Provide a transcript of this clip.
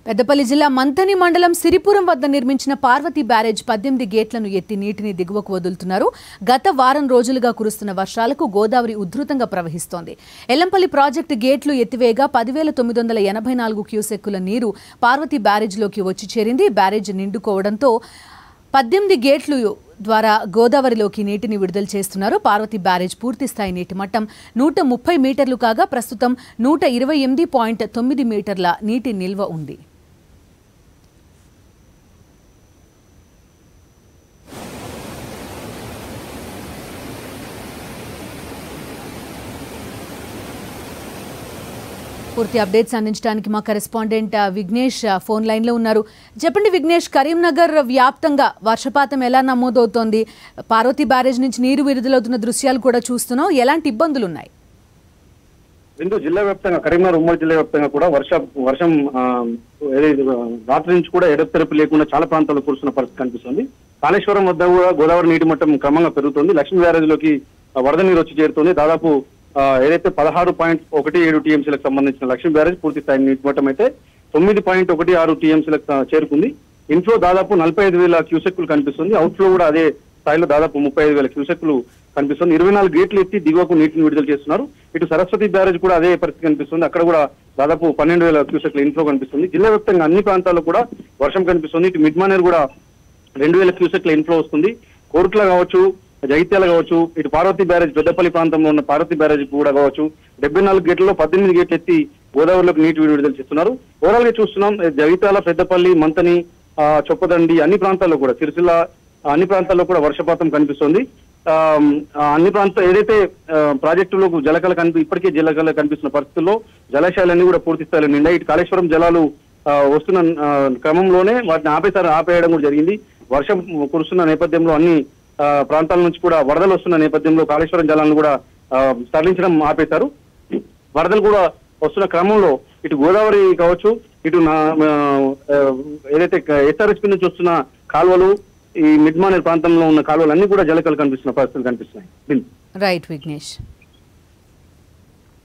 పెద్దపల్లి జిల్లా మంతని మండలం సిరిపురం వద్ద నిర్మించిన పార్వతీ బ్యారేజ్ పద్దెనిమిది గేట్లను ఎత్తి నీటిని దిగువకు వదులుతున్నారు గత వారం రోజులుగా కురుస్తున్న వర్షాలకు గోదావరి ఉధృతంగా ప్రవహిస్తోంది ఎల్లంపల్లి ప్రాజెక్టు గేట్లు ఎత్తివేయగా పదివేల తొమ్మిది వందల ఎనభై నాలుగు క్యూసెక్కుల నీరు పార్వతీ బ్యారేజ్లోకి వచ్చి చేరింది బ్యారేజ్ నిండుకోవడంతో పద్దెనిమిది గేట్లు ద్వారా గోదావరిలోకి నీటిని విడుదల చేస్తున్నారు పార్వతి బ్యారేజ్ పూర్తి స్థాయి నీటి మట్టం నూట ముప్పై మీటర్లు కాగా ప్రస్తుతం నూట ఇరవై ఎనిమిది పాయింట్ తొమ్మిది మీటర్ల నీటి నిల్వ ఉంది పూర్తి అప్డేట్స్ అందించడానికి మా కరెస్పాండెంట్ ఆ, విఘ్నేష్ ఆ, ఫోన్ లైన్లో ఉన్నారు చెప్పండి విఘ్నేష్ కరీంనగర్ వ్యాప్తంగా వర్షపాతం ఎలా నమోదవుతోంది పార్వతీ బ్యారేజ్ నుంచి నీరు విడుదలవుతున్న దృశ్యాలు కూడా చూస్తున్నాం ఎలాంటి ఇబ్బందులు ఉన్నాయి బిందు జిల్లా వ్యాప్తంగా కరీంనగర్ ఉమ్మడి జిల్లా వ్యాప్తంగా కూడా వర్ష వర్షం ఆ, ఏదైతే రాత్రి నుంచి కూడా ఎడతెరపు లేకుండా చాలా ప్రాంతాల్లో కురుస్తున్న పరిస్థితి కనిపిస్తుంది కాళేశ్వరం వద్ద కూడా గోదావరి నీటి మట్టం క్రమంగా పెరుగుతుంది లక్ష్మీ బ్యారేజ్ లోకి వరద నీరు వచ్చి చేరుతుంది దాదాపు ఆ, ఏదైతే పదహారు పాయింట్ ఒకటి ఏడు టీఎంసీలకు సంబంధించిన లక్ష్మీ బ్యారేజ్ పూర్తి స్థాయి నీటి మట్టం అయితే తొమ్మిది పాయింట్ ఒకటి ఆరు టీఎంసీలకు చేరుకుంది ఇన్ఫ్లో దాదాపు నలభై ఐదు వేల క్యూసెక్లు కనిపిస్తుంది అవుట్ఫ్లో కూడా అదే స్థాయిలో దాదాపు ముప్పై ఐదు వేల క్యూసెక్లు కనిపిస్తుంది ఇరవై నాలుగు గేట్లు ఎత్తి దిగువకు నీటిని విడుదల చేస్తున్నారు ఇటు సరస్వతి బ్యారేజ్ కూడా అదే పరిస్థితి కనిపిస్తుంది అక్కడ కూడా దాదాపు పన్నెండు వేల క్యూసెక్ల ఇన్ఫ్లో కనిపిస్తుంది జిల్లా వ్యాప్తంగా అన్ని ప్రాంతాల్లో కూడా వర్షం కనిపిస్తుంది ఇటు మిడ్ మానేర్ కూడా రెండు వేల క్యూసెక్ల ఇన్ఫ్లో వస్తుంది కోరుట్ల కావచ్చు జగిత్యాల కావచ్చు ఇటు పార్వతీ బ్యారేజ్ పెద్దపల్లి ప్రాంతంలో ఉన్న పార్వతీ బ్యారేజ్ కూడా కావచ్చు డెబ్బై నాలుగు గేట్లలో పద్దెనిమిది గేట్లు ఎత్తి గోదావరిలోకి నీటి విడుదల చేస్తున్నారు ఓవరాల్ గా చూస్తున్నాం జగిత్యాల పెద్దపల్లి మంతని ఆ, చొప్పదండి అన్ని ప్రాంతాల్లో కూడా సిరిసిల్ల ఆ, అన్ని ప్రాంతాల్లో కూడా వర్షపాతం కనిపిస్తుంది ఆ, ఆ, అన్ని ప్రాంత ఏదైతే ఆ, ప్రాజెక్టులకు జలకల కనిపి ఇప్పటికే జలకల కనిపిస్తున్న పరిస్థితుల్లో జలాశయాలన్నీ కూడా పూర్తి స్థాయిలో నిండా ఇటు కాళేశ్వరం జలాలు ఆ, వస్తున్న ఆ, క్రమంలోనే వాటిని ఆపేసారు ఆపేయడం కూడా జరిగింది వర్షం కురుస్తున్న నేపథ్యంలో అన్ని ఆ, ప్రాంతాల నుంచి కూడా వరదలు వస్తున్న నేపథ్యంలో కాళేశ్వరం జలాలను కూడా ఆ, తరలించడం ఆపేశారు వరదలు కూడా వస్తున్న క్రమంలో ఇటు గోదావరి కావచ్చు ఇటు నా ఆ, ఏదైతే ఎస్ఆర్ఎస్పీ నుంచి వస్తున్న కాలువలు ఈ మిడ్మానేర్ ప్రాంతంలో ఉన్న కాలువలు అన్ని కూడా జలకలు కనిపిస్తున్న పరిస్థితులు కనిపిస్తున్నాయి బిల్ రైట్ విఘ్నేష్